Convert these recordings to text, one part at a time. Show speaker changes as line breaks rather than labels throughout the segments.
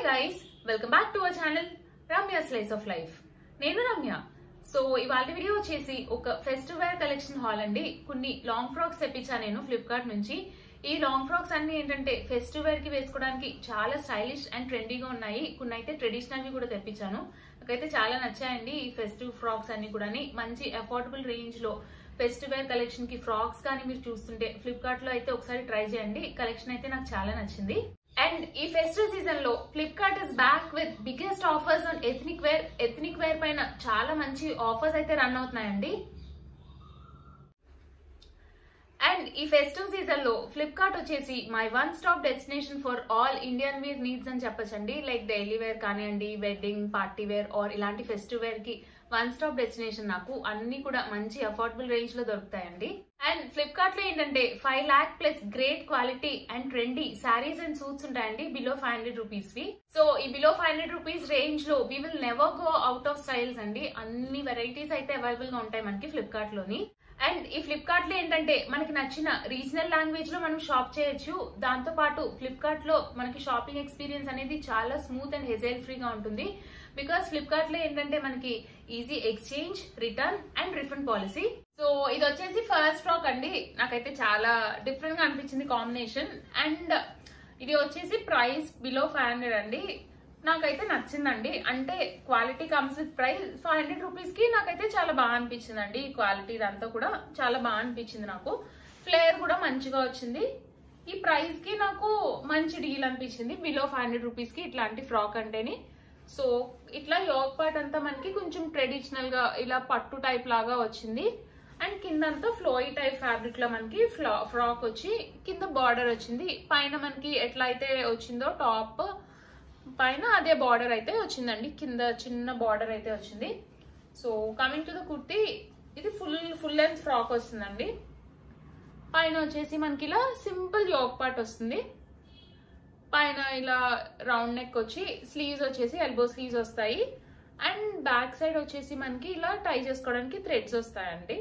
guys welcome back to our channel Ramya slice of life నేను Ramya so ఇవాళ video వచ్చేసి ఒక ఫెస్టివల్ కలెక్షన్ హాల్ అండి కొన్ని లాంగ్ ఫ్రాక్స్ తెప్పించాను నేను ఫ్లిప్కార్ట్ నుంచి ఈ లాంగ్ ఫ్రాక్స్ అన్ని ఏంటంటే ఫెస్టివల్ కి వేసుకోవడానికి చాలా స్టైలిష్ అండ్ ట్రెండీగా ఉన్నాయి కొన్ని అయితే ట్రెడిషనల్ వి కూడా తెప్పించాను నాకైతే చాలా నచ్చాయండి ఈ ఫెస్టివ్ ఫ్రాక్స్ అన్ని కూడా మంచి అఫోర్డబుల్ రేంజ్ లో ఫెస్టివల్ కలెక్షన్ కి ఫ్రాక్స్ కానీ మీరు చూస్తుంటే ఫ్లిప్కార్ట్ లో అయితే ఒకసారి ట్రై చేయండి కలెక్షన్ అయితే నాకు చాలా నచ్చింది అండ్ ఈ ఫెస్టివల్ సీజన్ లో Flipkart is back with biggest offers on ethnic wear ethnic wear పైన చాలా మంచి ఆఫర్స్ అయితే రన్ అవుతున్నాయండి అండ్ ఈ ఫెస్టివ్ సీజన్ లో ఫ్లిప్కార్ట్ వచ్చేసి my one stop destination for all Indian wear needs అని చెప్పొచ్చండి లైక్ డైలీ వేర్ కానివ్వండి వెడ్డింగ్ పార్టీ వేర్ ఆర్ ఇలాంటి ఫెస్టివ్ వేర్ కి వన్ స్టాప్ డెస్టినేషన్ నాకు అన్ని కూడా మంచి అఫోర్డబుల్ రేంజ్ లో దొరుకుతాయండి అండ్ ఫ్లిప్కార్ట్ లో ఏంటంటే five lakh plus great quality and trendy saris and suits ఉంటాయండి below five hundred rupees we so ఈ below five hundred rupees range లో we will never go out of styles అండి అన్ని వెరైటీస్ అయితే అవైలబుల్ గా ఉంటాయి మనకి ఫ్లిప్కార్ట్ లోని అండ్ ఈ ఫ్లిప్కార్ట్ లో ఏంటంటే మనకి నచ్చిన రీజనల్ లాంగ్వేజ్ లో మనం షాప్ చేయొచ్చు దాంతో పాటు ఫ్లిప్కార్ట్ లో మనకి షాపింగ్ ఎక్స్పీరియన్స్ అనేది చాలా స్మూత్ అండ్ హెజైల్ ఫ్రీగా ఉంటుంది బికాస్ ఫ్లిప్కార్ట్ లో ఏంటంటే మనకి easy exchange return and refund policy so ఇది వచ్చేసి ఫస్ట్ ఫ్రాక్ అండి నాకైతే చాలా డిఫరెంట్ గా అనిపించింది కాంబినేషన్ అండ్ ఇది వచ్చేసి ప్రైస్ బిలో ఫైవ్ హండ్రెడ్ అండి నాకైతే నచ్చిందండి అంటే quality comes with price five hundred rupees కి నాకైతే చాలా బాగా అనిపించింది అండి ఈ క్వాలిటీ ఇదంతా కూడా చాలా బాగా అనిపించింది నాకు ఫ్లేయర్ కూడా మంచిగా వచ్చింది ఈ ప్రైస్ కి నాకు మంచి డీల్ అనిపించింది బిలో ఫైవ్ హండ్రెడ్ రూపీస్ కి ఇట్లాంటి ఫ్రాక్ అంటేని సో ఇట్లా యోగ్ పార్ట్ అంతా మనకి కొంచెం ట్రెడిషనల్ గా ఇలా పట్టు టైప్ లాగా వచ్చింది అండ్ కిందంతా ఫ్లోయి టైప్ ఫ్యాబ్రిక్ లో మనకి ఫ్రాక్ వచ్చి కింద బార్డర్ వచ్చింది పైన మనకి ఎట్లా అయితే వచ్చిందో టాప్ పైన అదే బార్డర్ అయితే వచ్చిందండి కింద చిన్న బార్డర్ అయితే వచ్చింది so coming to the kurti ఇది ఫుల్ ఫుల్ లెంత్ ఫ్రాక్ వస్తుందండి పైన వచ్చేసి మనకి ఇలా సింపుల్ యోగ్ పార్ట్ వస్తుంది పైన ఇలా రౌండ్ నెక్ వచ్చి స్లీవ్స్ వచ్చేసి ఎల్బో స్లీవ్స్ వస్తాయి అండ్ బ్యాక్ సైడ్ వచ్చేసి మనకి ఇలా టై చేసుకోవడానికి థ్రెడ్స్ వస్తాయండి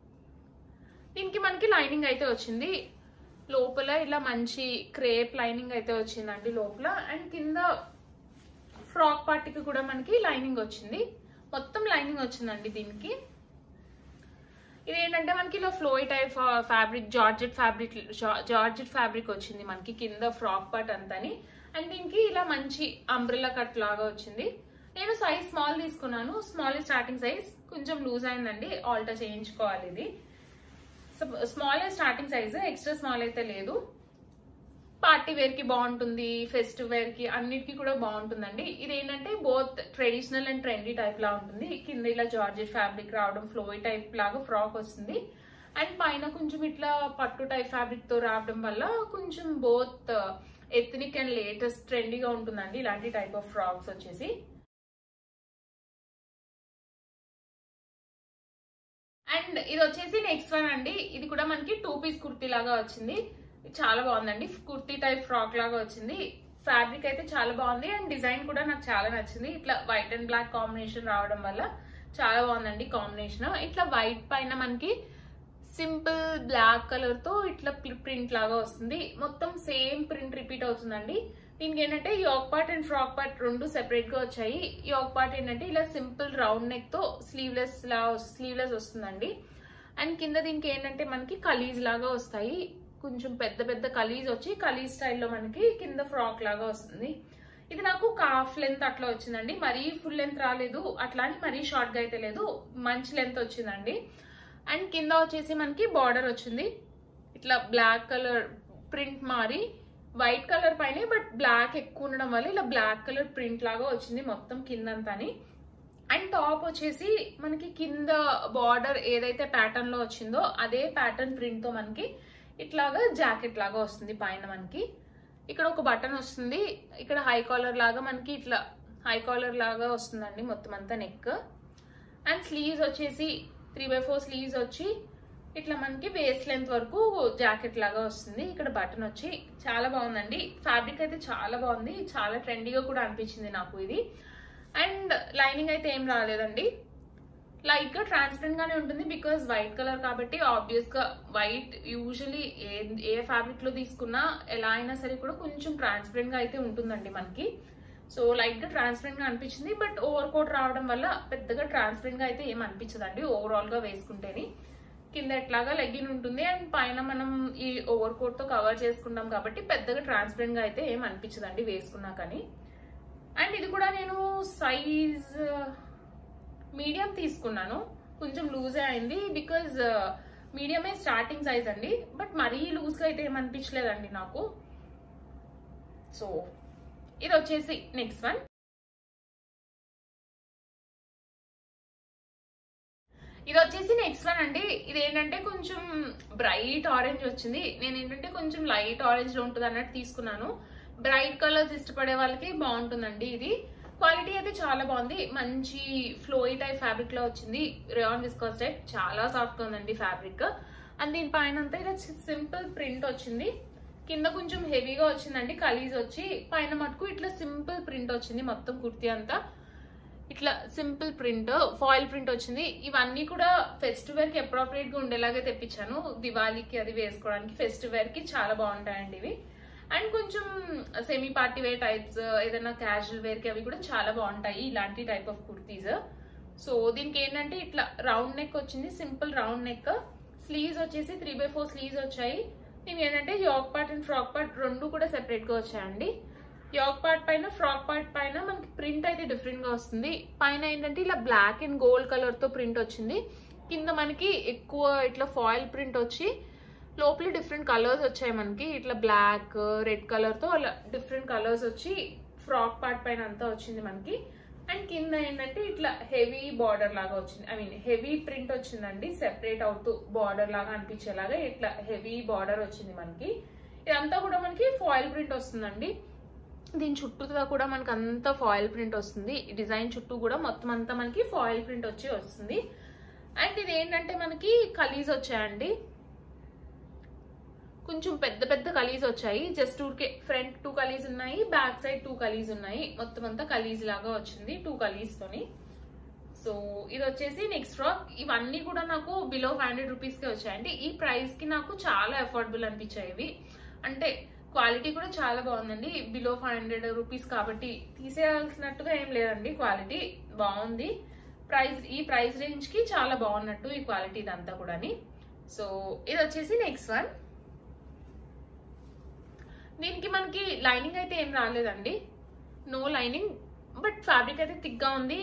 దీనికి మనకి లైనింగ్ అయితే వచ్చింది లోపల ఇలా మంచి క్రేప్ లైనింగ్ అయితే వచ్చిందండి లోపల అండ్ కింద ఫ్రాక్ పార్టీకి కూడా మనకి లైనింగ్ వచ్చింది మొత్తం లైనింగ్ వచ్చిందండి దీనికి ఇది ఏంటంటే మనకి ఇలా flowy type fabric georgette fabric georgette fabric వచ్చింది మనకి కింద ఫ్రాక్ పార్ట్ అంతాని అండ్ దీనికి ఇలా మంచి అంబ్రిల్లా కట్ లాగా వచ్చింది నేను సైజ్ స్మాల్ తీసుకున్నాను స్మాల్ స్టార్టింగ్ సైజ్ కొంచెం లూజ్ అయిందండి ఆల్టర్ చేయించుకోవాలి ఇది small starting size extra small అయితే లేదు పార్టీ వేర్ కి బాగుంటుంది ఫెస్టివ్ వేర్ కి అన్నిటికీ కూడా బాగుంటుందండి ఇది ఏంటంటే both traditional and trendy type లా ఉంటుంది కింద ఇలా జార్జెట్ ఫ్యాబ్రిక్ రావడం ఫ్లోయి టైప్ లాగా ఫ్రాక్ వస్తుంది అండ్ పైన కొంచెం ఇట్లా పట్టు టైప్ ఫ్యాబ్రిక్ తో రావడం వల్ల కొంచెం బోత్ ఎథనిక్ అండ్ లేటెస్ట్ ట్రెండీగా ఉంటుందండి ఇలాంటి టైప్ ఆఫ్ ఫ్రాక్స్ వచ్చేసి అండ్ ఇది వచ్చేసి నెక్స్ట్ వన్ అండి ఇది కూడా మనకి టూ పీస్ కుర్తీ లాగా వచ్చింది చాలా బాగుందండి కుర్తీ టైప్ ఫ్రాక్ లాగా వచ్చింది ఫ్యాబ్రిక్ అయితే చాలా బాగుంది అండ్ డిజైన్ కూడా నాకు చాలా నచ్చింది ఇట్లా వైట్ అండ్ బ్లాక్ కాంబినేషన్ రావడం వల్ల చాలా బాగుందండి కాంబినేషన్ ఇట్లా వైట్ పైన మనకి సింపుల్ బ్లాక్ కలర్ తో ఇట్లా ప్రింట్ లాగా వస్తుంది మొత్తం సేమ్ ప్రింట్ రిపీట్ అవుతుందండి దీనికి ఏంటంటే yoke part and frock part రెండు సెపరేట్ గా వచ్చాయి యోగ్ పార్ట్ ఏంటంటే ఇలా సింపుల్ రౌండ్ నెక్ తో స్లీవ్లెస్ లా స్లీవ్లెస్ వస్తుందండి అండ్ కింద దీనికి ఏంటంటే మనకి కలీజ్ లాగా వస్తాయి కొంచెం పెద్ద పెద్ద కలీజ్ వచ్చి కలీజ్ స్టైల్లో మనకి కింద ఫ్రాక్ లాగా వస్తుంది ఇది నాకు కాఫ్ లెంత్ అట్లా వచ్చిందండి మరీ ఫుల్ లెంత్ రాలేదు అట్లా అని మరీ షార్ట్ గా అయితే లేదు మంచి లెంత్ వచ్చిందండి అండ్ కింద వచ్చేసి మనకి బార్డర్ వచ్చింది ఇట్లా బ్లాక్ కలర్ ప్రింట్ మారి వైట్ కలర్ పైన బట్ బ్లాక్ ఎక్కువ ఉండడం వల్ల ఇలా బ్లాక్ కలర్ ప్రింట్ లాగా వచ్చింది మొత్తం కిందంతాని అండ్ టాప్ వచ్చేసి మనకి కింద బార్డర్ ఏదైతే ప్యాటర్న్ లో వచ్చిందో అదే ప్యాటర్న్ ప్రింట్ తో మనకి ఇట్లాగా జాకెట్ లాగా వస్తుంది పైన మనకి ఇక్కడ ఒక బటన్ వస్తుంది ఇక్కడ హై కాలర్ లాగా మనకి ఇట్లా హై కాలర్ లాగా వస్తుందండి మొత్తం అంతా నెక్ అండ్ స్లీవ్స్ వచ్చేసి త్రీ బై ఫోర్ స్లీవ్స్ వచ్చి ఇట్లా మనకి వేస్ట్ లెంత్ వరకు జాకెట్ లాగా వస్తుంది ఇక్కడ బటన్ వచ్చి చాలా బాగుందండి ఫ్యాబ్రిక్ అయితే చాలా బాగుంది చాలా ట్రెండీగా కూడా అనిపించింది నాకు ఇది అండ్ లైనింగ్ అయితే ఏం రాలేదండి లైట్ గా ట్రాన్స్పరెంట్ గానే ఉంటుంది బికాస్ వైట్ కలర్ కాబట్టి ఆబ్వియస్ గా వైట్ యూజువలీ ఏ ఏ ఫ్యాబ్రిక్ లో తీసుకున్నా ఎలా అయినా సరే కూడా కొంచెం ట్రాన్స్పరెంట్ గా అయితే ఉంటుందండి మనకి సో లైట్ గా ట్రాన్స్పరెంట్ గా అనిపించింది బట్ ఓవర్ కోట్ రావడం వల్ల పెద్దగా ట్రాన్స్పరెంట్ గా అయితే ఏం అనిపించదండి ఓవరాల్ గా వేసుకుంటేని కింద ఎట్లాగా లెగ్గిన్ ఉంటుంది అండ్ పైన మనం ఈ ఓవర్ కోట్ తో కవర్ చేసుకుంటాం కాబట్టి పెద్దగా ట్రాన్స్పరెంట్ గా అయితే ఏం అనిపించదండి వేసుకున్నా కానీ అండ్ ఇది కూడా నేను సైజ్ మీడియం తీసుకున్నాను కొంచెం లూజే అయింది బికాజ్ మీడియమే స్టార్టింగ్ సైజ్ అండి బట్ మరీ లూజ్గా అయితే ఏమనిపించలేదండి నాకు సో ఇది వచ్చేసి నెక్స్ట్ వన్ ఇది వచ్చేసి నెక్స్ట్ వన్ అండి ఇది ఏంటంటే కొంచెం బ్రైట్ ఆరెంజ్ వచ్చింది నేను ఏంటంటే కొంచెం లైట్ ఆరెంజ్ లో ఉంటుంది అన్నట్టు తీసుకున్నాను బ్రైట్ కలర్స్ ఇష్టపడే వాళ్ళకి బాగుంటుందండి ఇది క్వాలిటీ అయితే చాలా బాగుంది మంచి ఫ్లోయి టైప్ ఫ్యాబ్రిక్ లో వచ్చింది రేయాన్ విస్కాస్ టైప్ చాలా సాఫ్ట్ గా ఉందండి ఫ్యాబ్రిక్ అండ్ దీని పైన అంతా ఇలా సింపుల్ ప్రింట్ వచ్చింది కింద కొంచెం హెవీగా వచ్చిందండి కలీజ్ వచ్చి పైన మటుకు ఇట్లా సింపుల్ ప్రింట్ వచ్చింది మొత్తం కుర్తీ అంతా ఇట్లా సింపుల్ ప్రింట్ ఫాయిల్ ప్రింట్ వచ్చింది ఇవన్నీ కూడా ఫెస్టివల్ కి అప్రోప్రియేట్ గా ఉండేలాగే తెప్పించాను దివాళీకి అది వేసుకోవడానికి ఫెస్టివల్ కి చాలా బాగుంటాయండి ఇవి అండ్ కొంచెం సెమీ పార్టీ వేర్ టైప్స్ ఏదైనా క్యాజువల్ వేర్ కి అవి కూడా చాలా బాగుంటాయి ఇలాంటి టైప్ ఆఫ్ కుర్తీస్ సో దీనికి ఏంటంటే ఇట్లా రౌండ్ నెక్ వచ్చింది సింపుల్ రౌండ్ నెక్ స్లీవ్స్ వచ్చేసి త్రీ బై ఫోర్ స్లీవ్స్ వచ్చాయి దీనికి ఏంటంటే yoke part and frock part రెండు కూడా సెపరేట్ గా వచ్చాయండి యోక్ పార్ట్ పైన ఫ్రాక్ పార్ట్ పైన మనకి ప్రింట్ అయితే డిఫరెంట్ గా వస్తుంది పైన ఏంటంటే ఇలా బ్లాక్ అండ్ గోల్డ్ కలర్ తో ప్రింట్ వచ్చింది కింద మనకి ఎక్కువ ఇట్లా ఫాయిల్ ప్రింట్ వచ్చి లోపల డిఫరెంట్ కలర్స్ వచ్చాయి మనకి ఇట్లా బ్లాక్ రెడ్ కలర్ తో అలా డిఫరెంట్ కలర్స్ వచ్చి ఫ్రాక్ పార్ట్ పైన అంతా వచ్చింది మనకి అండ్ కింద ఏంటంటే ఇట్లా హెవీ బార్డర్ లాగా వచ్చింది ఐ మీన్ హెవీ ప్రింట్ వచ్చిందండి సెపరేట్ అవుతూ బార్డర్ లాగా అనిపించేలాగా ఇట్లా హెవీ బార్డర్ వచ్చింది మనకి ఇదంతా కూడా మనకి ఫాయిల్ ప్రింట్ వస్తుందండి దీని చుట్టూతో కూడా మనకి అంతా ఫాయిల్ ప్రింట్ వస్తుంది ఈ డిజైన్ చుట్టూ కూడా మొత్తం అంతా మనకి ఫాయిల్ ప్రింట్ వచ్చి వస్తుంది అండ్ ఇది ఏంటంటే మనకి కలీజ్ వచ్చాయండి కొంచెం పెద్ద పెద్ద కలీజ్ వచ్చాయి జస్ట్ ఊరికే ఫ్రంట్ టూ కలీజ్ ఉన్నాయి బ్యాక్ సైడ్ టూ కలీజ్ ఉన్నాయి మొత్తం అంతా కలీజ్ లాగా వచ్చింది టూ కలీజ్ తోని సో ఇది వచ్చేసి నెక్స్ట్ ఫ్రాక్ ఇవన్నీ కూడా నాకు బిలో ఫైవ్ హండ్రెడ్ రూపీస్ కి వచ్చాయండి ఈ ప్రైస్ కి నాకు చాలా అఫోర్డబుల్ అనిపించాయి ఇవి అంటే క్వాలిటీ కూడా చాలా బాగుందండి బిలో ఫైవ్ హండ్రెడ్ రూపీస్ కాబట్టి తీసేయాల్సినట్టుగా ఏం లేదండి క్వాలిటీ బాగుంది ప్రైస్ ఈ ప్రైస్ రేంజ్ కి చాలా బాగున్నట్టు ఈ క్వాలిటీ ఇదంతా కూడా సో ఇది వచ్చేసి నెక్స్ట్ వన్ దీనికి మనకి లైనింగ్ అయితే ఏం రాలేదండి నో లైనింగ్ బట్ ఫ్యాబ్రిక్ అయితే థిక్గా ఉంది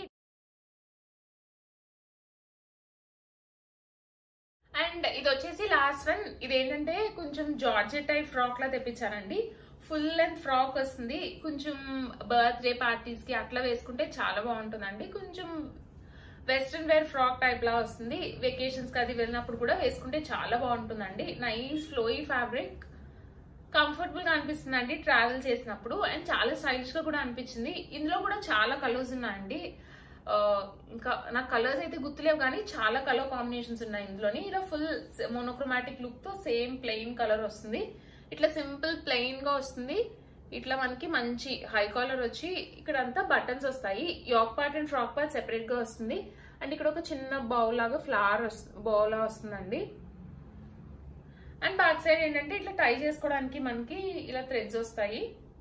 అండ్ ఇది వచ్చేసి లాస్ట్ వన్ ఇది ఏంటంటే కొంచెం జార్జెట్ టైప్ ఫ్రాక్ లా తెప్పించానండి ఫుల్ లెంత్ ఫ్రాక్ వస్తుంది కొంచెం బర్త్డే పార్టీస్ కి అట్లా వేసుకుంటే చాలా బాగుంటుందండి కొంచెం వెస్ట్రన్ వేర్ ఫ్రాక్ టైప్ లా వస్తుంది వెకేషన్స్ కి అది వెళ్ళినప్పుడు కూడా వేసుకుంటే చాలా బాగుంటుందండి నైస్ ఫ్లోయి ఫ్యాబ్రిక్ కంఫర్టబుల్ గా అనిపిస్తుంది అండి ట్రావెల్ చేసినప్పుడు అండ్ చాలా స్టైలిష్ గా కూడా అనిపించింది ఇందులో కూడా చాలా కలర్స్ ఉన్నాయండి ఆ, ఇంకా నాకు కలర్స్ అయితే గుర్తులేవు కానీ చాలా కలర్ కాంబినేషన్స్ ఉన్నాయి ఇందులోని ఇలా ఫుల్ మోనోక్రోమాటిక్ లుక్ తో సేమ్ ప్లెయిన్ కలర్ వస్తుంది ఇట్లా సింపుల్ ప్లెయిన్ గా వస్తుంది ఇట్లా మనకి మంచి హై కాలర్ వచ్చి ఇక్కడ అంతా బటన్స్ వస్తాయి yoke part and frock part separate గా వస్తుంది అండ్ ఇక్కడ ఒక చిన్న బౌల్ లాగా ఫ్లవర్ బౌల్ వస్తుందండి అండ్ బ్యాక్ సైడ్ ఏంటంటే ఇట్లా టై చేసుకోవడానికి మనకి ఇలా థ్రెడ్స్ వస్తాయి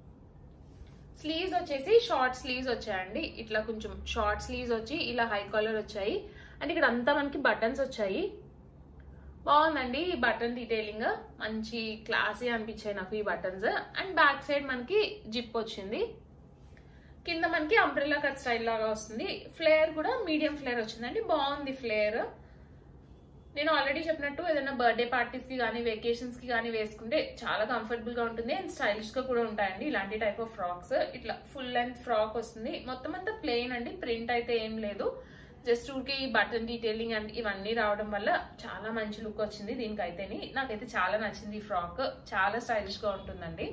స్లీవ్స్ వచ్చేసి షార్ట్ స్లీవ్స్ వచ్చాయండి ఇట్లా కొంచెం షార్ట్ స్లీవ్స్ వచ్చి ఇలా హై కాలర్ వచ్చాయి అండ్ ఇక్కడ అంతా మనకి బటన్స్ వచ్చాయి బాగుందండి ఈ బటన్ డీటెయిలింగ్ మంచి క్లాసీ అనిపించాయి నాకు ఈ బటన్స్ అండ్ బ్యాక్ సైడ్ మనకి జిప్ వచ్చింది కింద మనకి అంబ్రెల్లా కట్ స్టైల్ లాగా వస్తుంది ఫ్లేయర్ కూడా మీడియం ఫ్లేయర్ వచ్చిందండి బాగుంది ఫ్లేయర్ నేను ఆల్రెడీ చెప్పినట్టు ఏదైనా బర్త్డే పార్టీస్ కి కానీ వెకేషన్స్ కి కానీ వేసుకుంటే చాలా కంఫర్టబుల్ గా ఉంటుంది అండ్ స్టైలిష్ గా కూడా ఉంటాయండి ఇలాంటి టైప్ ఆఫ్ ఫ్రాక్స్ ఇట్లా ఫుల్ లెంత్ ఫ్రాక్ వస్తుంది మొత్తం అంతా ప్లెయిన్ అండి ప్రింట్ అయితే ఏం లేదు జస్ట్ ఊరికి ఈ బటన్ డీటెయిలింగ్ అండ్ ఇవన్నీ రావడం వల్ల చాలా మంచి లుక్ వచ్చింది దీనికైతేని నాకైతే చాలా నచ్చింది ఈ ఫ్రాక్ చాలా స్టైలిష్ గా ఉంటుందండి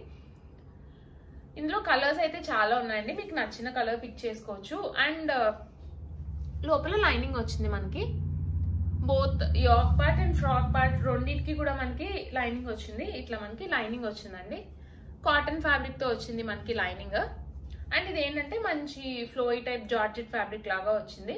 ఇందులో కలర్స్ అయితే చాలా ఉన్నాయండి మీకు నచ్చిన కలర్ పిక్ చేసుకోవచ్చు అండ్ లోపల లైనింగ్ వచ్చింది మనకి both yoke part and frock part రెండింటికి కూడా మనకి లైనింగ్ వచ్చింది ఇట్లా మనకి లైనింగ్ వచ్చిందండి కాటన్ ఫ్యాబ్రిక్ తో వచ్చింది మనకి లైనింగ్ అండ్ ఇది ఏంటంటే మంచి ఫ్లోయి టైప్ జార్జెట్ ఫ్యాబ్రిక్ లాగా వచ్చింది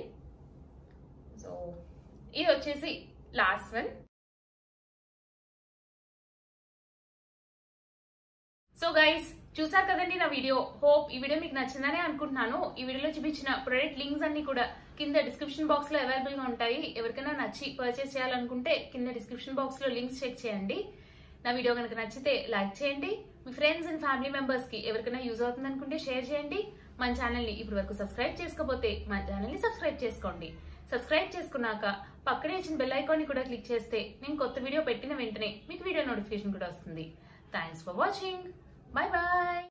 సో ఇది వచ్చేసి లాస్ట్ వన్ సో గైస్ చూసారు కదండి నా వీడియో హోప్ ఈ వీడియో మీకు నచ్చిందని అనుకుంటున్నాను ఈ వీడియోలో చూపించిన ప్రొడక్ట్ లింక్స్ అన్ని కూడా కింద డిస్క్రిప్షన్ బాక్స్ లో అవైలబుల్ గా ఉంటాయి ఎవరికైనా నచ్చి పర్చేస్ చేయాలనుకుంటే కింద డిస్క్రిప్షన్ బాక్స్ లో లింక్స్ చెక్ చేయండి నా వీడియో కనుక నచ్చితే లైక్ చేయండి మీ ఫ్రెండ్స్ అండ్ ఫ్యామిలీ మెంబర్స్ కి ఎవరికైనా యూజ్ అవుతుంది అనుకుంటే షేర్ చేయండి మన ఛానల్ ని ఇప్పుడు వరకు సబ్స్క్రైబ్ చేసుకోకపోతే మన ఛానల్ ని సబ్స్క్రైబ్ చేసుకోండి సబ్స్క్రైబ్ చేసుకున్నాక పక్కనే వచ్చిన బెల్ ఐకాన్ ని కూడా క్లిక్ చేస్తే నేను కొత్త వీడియో పెట్టిన వెంటనే మీకు వీడియో నోటిఫికేషన్ కూడా వస్తుంది thanks for watching bye bye